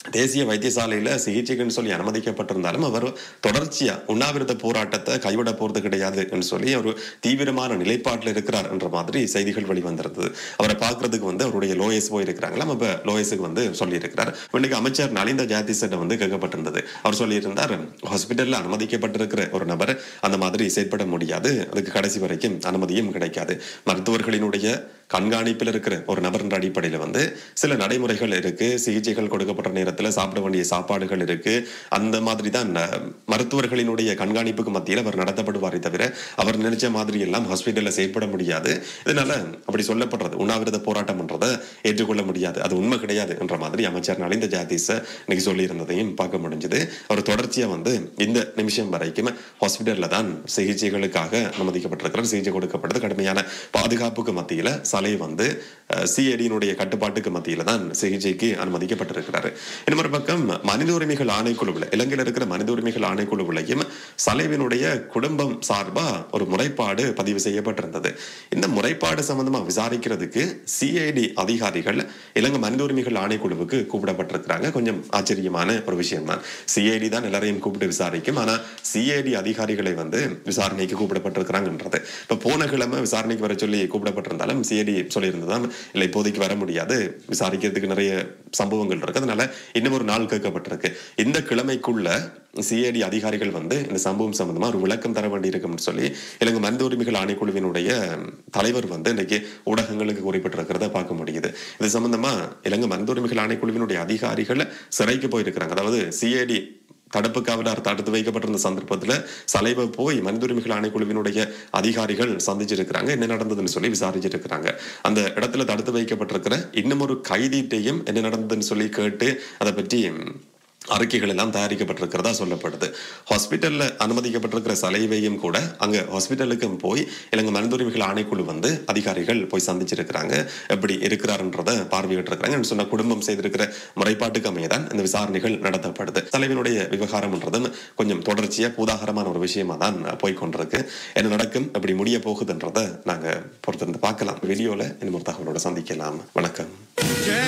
தேசிய வைத்தியசாலையில சிகிச்சைக்குன்னு சொல்லி அனுமதிக்கப்பட்டிருந்தாலும் அவர் தொடர்ச்சியா உண்ணாவிரத போராட்டத்தை கைவிட போறது கிடையாது என்று சொல்லி ஒரு தீவிரமான நிலைப்பாட்டில் இருக்கிறார் என்ற மாதிரி செய்திகள் வெளிவந்திருந்தது அவரை பார்க்கறதுக்கு வந்து அவருடைய லோயஸ் போய் இருக்கிறாங்களாம் அப்ப லோயஸுக்கு வந்து சொல்லியிருக்கிறார் இன்னைக்கு அமைச்சர் நலிந்த ஜாதிசன் வந்து கேட்கப்பட்டிருந்தது அவர் சொல்லியிருந்தார் ஹாஸ்பிட்டல்ல அனுமதிக்கப்பட்டிருக்கிற ஒரு நபர் அந்த மாதிரி செயற்பட முடியாது அதுக்கு கடைசி வரைக்கும் அனுமதியும் கிடைக்காது மருத்துவர்களினுடைய கண்காணிப்பில் இருக்கிற ஒரு நபரின் அடிப்படையில் வந்து சில நடைமுறைகள் இருக்கு சிகிச்சைகள் கொடுக்கப்பட்ட நேரத்தில் சாப்பிட வேண்டிய சாப்பாடுகள் இருக்கு அந்த மாதிரி தான் ந- மருத்துவர்களினுடைய கண்காணிப்புக்கு மத்தியில் அவர் நடத்தப்படுவாரே தவிர அவர் நினைச்ச மாதிரி எல்லாம் ஹாஸ்பிட்டலில் செயற்பட முடியாது இதனால அப்படி சொல்லப்படுறது உண்ணாவிரத போராட்டம் பண்றதை ஏற்றுக்கொள்ள முடியாது அது உண்மை கிடையாது என்ற மாதிரி அமைச்சர் நலிந்த ஜாதீச இன்னைக்கு சொல்லியிருந்ததையும் பார்க்க முடிஞ்சது அவர் தொடர்ச்சியா வந்து இந்த நிமிஷம் வரைக்கும் ஹாஸ்பிட்டல்ல தான் சிகிச்சைகளுக்காக அனுமதிக்கப்பட்டிருக்கிறார் சிகிச்சை கொடுக்கப்பட்டது கடுமையான பாதுகாப்புக்கு மத்தியில சலை வந்து சிஐடியினுடைய கட்டுப்பாட்டுக்கு மத்தியில தான் சிகிச்சைக்கு அனுமதிக்கப்பட்டிருக்கிறாரு இன்னொரு பக்கம் மனித உரிமைகள் ஆணைக்குழுவில் இலங்கையில் இருக்கிற மனித உரிமைகள் ஆணைக்குழுவிலையும் சலைவினுடைய குடும்பம் சார்பா ஒரு முறைப்பாடு பதிவு செய்யப்பட்டிருந்தது இந்த முறைப்பாடு சம்பந்தமா விசாரிக்கிறதுக்கு சிஐடி அதிகாரிகள் இலங்கை மனித உரிமைகள் ஆணைக்குழுவுக்கு கூப்பிடப்பட்டிருக்கிறாங்க கொஞ்சம் ஆச்சரியமான ஒரு விஷயம் தான் சிஐடி தான் எல்லாரையும் கூப்பிட்டு விசாரிக்கும் ஆனா சிஐடி அதிகாரிகளை வந்து விசாரணைக்கு கூப்பிடப்பட்டிருக்கிறாங்கன்றது இப்ப போன கிழமை விசாரணைக்கு வர சொல்லி கூப்பிடப்பட்டிருந்தாலும் சிஐடி சொல்லியிருந்ததாம் இல்லை இப்போதைக்கு வர முடியாது விசாரிக்கிறதுக்கு நிறைய சம்பவங்கள் இருக்கு அதனால இன்னும் ஒரு நாள் கேட்கப்பட்டிருக்கு இந்த கிழமைக்குள்ள சிஐடி அதிகாரிகள் வந்து இந்த சம்பவம் சம்பந்தமா ஒரு விளக்கம் தர வேண்டியிருக்கும்னு சொல்லி இலங்கை மனித உரிமைகள் ஆணைக்குழுவினுடைய தலைவர் வந்து இன்னைக்கு ஊடகங்களுக்கு குறிப்பிட்டிருக்கிறத பார்க்க முடியுது இது சம்பந்தமா இலங்கை மனித உரிமைகள் ஆணைக்குழுவினுடைய அதிகாரிகள் சிறைக்கு போயிருக்கிறாங்க அதாவது சிஐடி தடுப்பு காவலர் தடுத்து வைக்கப்பட்டிருந்த சந்தர்ப்பத்துல சலைவ போய் மனித உரிமைகள் ஆணைக்குழுவினுடைய அதிகாரிகள் சந்திச்சிருக்கிறாங்க என்ன நடந்ததுன்னு சொல்லி விசாரிச்சிருக்கிறாங்க அந்த இடத்துல தடுத்து வைக்கப்பட்டிருக்கிற இன்னும் ஒரு கைதீட்டையும் என்ன நடந்ததுன்னு சொல்லி கேட்டு அதை பற்றி அறிக்கைகள் எல்லாம் தயாரிக்கப்பட்டிருக்கிறதா சொல்லப்படுது ஹாஸ்பிட்டல்ல அனுமதிக்கப்பட்டிருக்கிற சலைவையும் கூட அங்க ஹாஸ்பிட்டலுக்கும் போய் இலங்கை மனித உரிமைகள் ஆணைக்குழு வந்து அதிகாரிகள் போய் சந்திச்சிருக்கிறாங்க எப்படி இருக்கிறாருன்றத பார்வையிட்டு இருக்கிறாங்க சொன்ன குடும்பம் செய்திருக்கிற முறைப்பாட்டுக்கு அமையதான் இந்த விசாரணைகள் நடத்தப்படுது தலைவனுடைய விவகாரம்ன்றதும் கொஞ்சம் தொடர்ச்சியா பூதாகரமான ஒரு விஷயமா தான் போய் கொண்டிருக்கு என்ன நடக்கும் எப்படி முடிய போகுதுன்றத நாங்க பொறுத்திருந்து பார்க்கலாம் வீடியோல இன்னும் ஒரு தகவலோட சந்திக்கலாம் வணக்கம் Yeah.